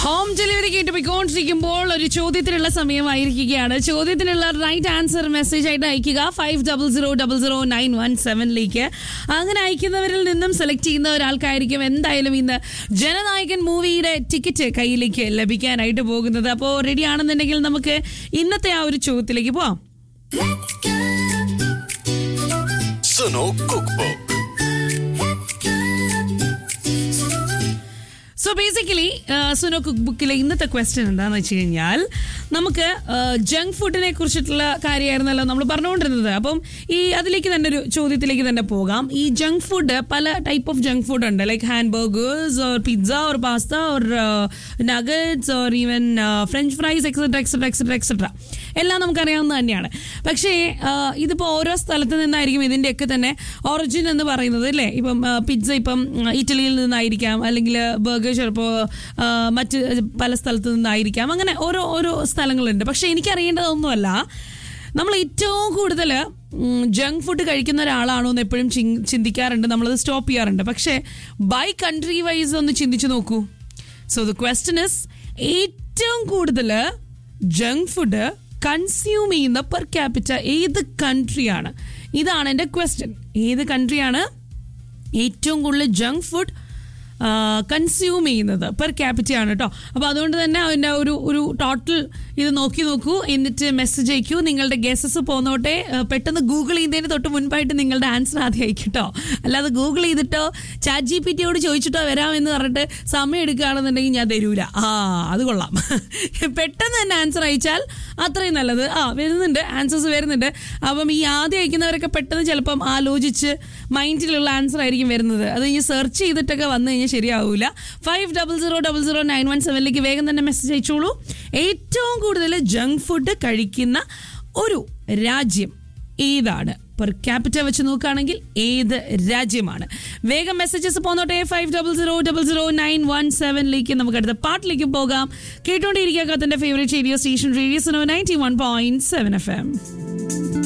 home delivery കേട്ട് പോയിക്കൊണ്ടിരിക്കുമ്പോൾ ഒരു ചോദ്യത്തിനുള്ള സമയമായിരിക്കുകയാണ് ചോദ്യത്തിനുള്ള റൈറ്റ് ആൻസർ മെസ്സേജ് ആയിട്ട് അയക്കുക five double zero double zero nine one സെവനിലേക്ക് അങ്ങനെ അയക്കുന്നവരിൽ നിന്നും സെലക്ട് ചെയ്യുന്ന ഒരാൾക്കായിരിക്കും എന്തായാലും ഇന്ന് ജനനായകൻ മൂവിയുടെ ടിക്കറ്റ് കയ്യിലേക്ക് ലഭിക്കാനായിട്ട് പോകുന്നത് അപ്പോൾ റെഡി ആണെന്നുണ്ടെങ്കിൽ നമുക്ക് ഇന്നത്തെ ആ ഒരു ചോദ്യത്തിലേക്ക് പോവാം Suno cook so basically Suno cook ബുക്കിലെ ഇന്നത്തെ ക്വസ്റ്റ്യൻ എന്താണെന്ന് വെച്ച് കഴിഞ്ഞാൽ നമുക്ക് ജങ്ക് ഫുഡിനെ കുറിച്ചിട്ടുള്ള കാര്യമായിരുന്നല്ലോ നമ്മൾ പറഞ്ഞുകൊണ്ടിരുന്നത് അപ്പം ഈ അതിലേക്ക് തന്നെ ഒരു ചോദ്യത്തിലേക്ക് തന്നെ പോകാം ഈ ജങ്ക് ഫുഡ് പല ടൈപ്പ് ഓഫ് ജങ്ക് ഫുഡ് ഉണ്ട് like hamburgers or pizza or pasta or nuggets or even French fries etcetera etcetera etcetera etcetera എല്ലാം നമുക്കറിയാവുന്നത് തന്നെയാണ് പക്ഷേ ഇതിപ്പോൾ ഓരോ സ്ഥലത്ത് നിന്നായിരിക്കും ഇതിൻ്റെയൊക്കെ തന്നെ ഒറിജിൻ എന്ന് പറയുന്നത് അല്ലേ ഇപ്പം പിസ്സ ഇപ്പം ആ, ഇറ്റലിയിൽ നിന്നായിരിക്കാം അല്ലെങ്കിൽ ബർഗർ ചിലപ്പോൾ ആ, മറ്റ് പല സ്ഥലത്ത് നിന്നായിരിക്കാം അങ്ങനെ ഓരോ ഓരോ സ്ഥലങ്ങളുണ്ട് പക്ഷേ എനിക്കറിയേണ്ടതൊന്നുമല്ല നമ്മൾ ഏറ്റവും കൂടുതൽ ജങ്ക് ഫുഡ് കഴിക്കുന്ന ഒരാളാണോ എന്ന് എപ്പോഴും ചിൻ- ചിന്തിക്കാറുണ്ട് നമ്മളത് സ്റ്റോപ്പ് ചെയ്യാറുണ്ട് പക്ഷേ ബൈ കൺട്രി വൈസ് ഒന്ന് ചിന്തിച്ചു നോക്കൂ സോ ദ ക്വസ്റ്റ്യൻ ഇസ് ഏറ്റവും കൂടുതൽ ജങ്ക് ഫുഡ് കൺസ്യൂം ചെയ്യുന്ന പെർ ക്യാപിറ്റ ഏത് കൺട്രിയാണ് ഇതാണ് എൻ്റെ ക്വസ്റ്റ്യൻ ഏത് കൺട്രിയാണ് ഏറ്റവും കൂടുതൽ ജങ്ക് ഫുഡ് കൺസ്യൂം ചെയ്യുന്നത് പെർ ക്യാപിറ്റയാണ് കേട്ടോ അപ്പോൾ അതുകൊണ്ട് തന്നെ അതിൻ്റെ ഒരു ഒരു ടോട്ടൽ ഇത് നോക്കി നോക്കൂ എന്നിട്ട് മെസ്സേജ് അയക്കൂ നിങ്ങളുടെ ഗസസ് പോന്നോട്ടെ ആ, പെട്ടെന്ന് ഗൂഗിൾ ചെയ്യുന്നതിന് തൊട്ട് മുൻപായിട്ട് നിങ്ങളുടെ ആൻസർ ആദ്യം അയക്കട്ടോ അല്ലാതെ ഗൂഗിൾ ചെയ്തിട്ടോ ചാറ്റ് ജി പി ടിയോട് ചോദിച്ചിട്ടോ വരാമെന്ന് പറഞ്ഞിട്ട് സമയം എടുക്കുകയാണെന്നുണ്ടെങ്കിൽ ഞാൻ തരൂല ആ അത് കൊള്ളാം പെട്ടെന്ന് തന്നെ ആൻസർ അയച്ചാൽ അത്രയും നല്ലത് ആ വരുന്നുണ്ട് ആൻസേഴ്സ് വരുന്നുണ്ട് അപ്പം ഈ ആദ്യം അയക്കുന്നവരൊക്കെ പെട്ടെന്ന് ചിലപ്പം ആലോചിച്ച് മൈൻഡിലുള്ള ആൻസർ ആയിരിക്കും വരുന്നത് അത് ഈ സെർച്ച് ചെയ്തിട്ടൊക്കെ വന്നു കഴിഞ്ഞാൽ ശരിയാവൂല five double zero double zero nine one സെവനിലേക്ക് വേഗം തന്നെ മെസ്സേജ് അയച്ചോളൂ ഏറ്റവും കൂടുതൽ ജങ്ക് ഫുഡ് കഴിക്കുന്ന ഒരു രാജ്യം ഏതാണ് പെർ ക്യാപിറ്റ വെച്ച് നോക്കുകയാണെങ്കിൽ ഏത് രാജ്യമാണ് വേഗം മെസ്സേജസ് പോന്നോട്ടെ five double zero double zero nine one സെവനിലേക്ക് നമുക്ക് അടുത്ത പാട്ടിലേക്ക് പോകാം കേട്ടോണ്ടിരിക്കുക കത്തിന്റെ favourite radio station radio ninety one point seven F M